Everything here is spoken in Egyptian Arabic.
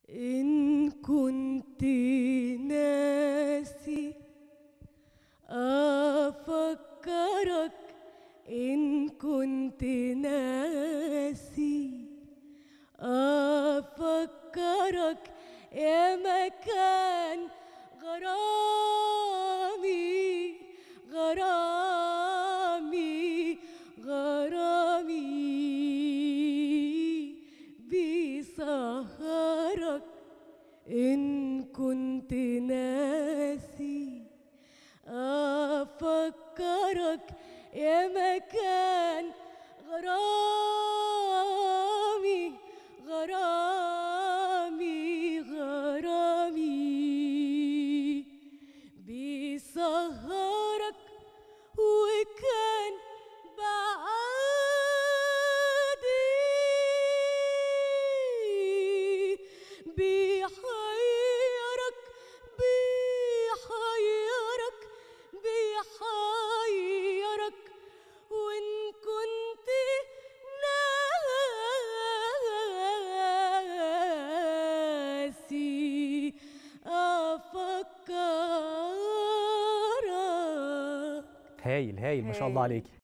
إن كنت ناسي أفكرك إن كنت ناسي أفكرك يا مكان غرامي غرامي غرامي بسهرك إن كنت ناسي أفكرك يا مكان غرامي غرامي غرامي بيسهرك وكان بعادي بيحيرك بيحيرك بيحيرك وإن كنت ناسي أفكرك هايل هايل ما شاء الله عليكي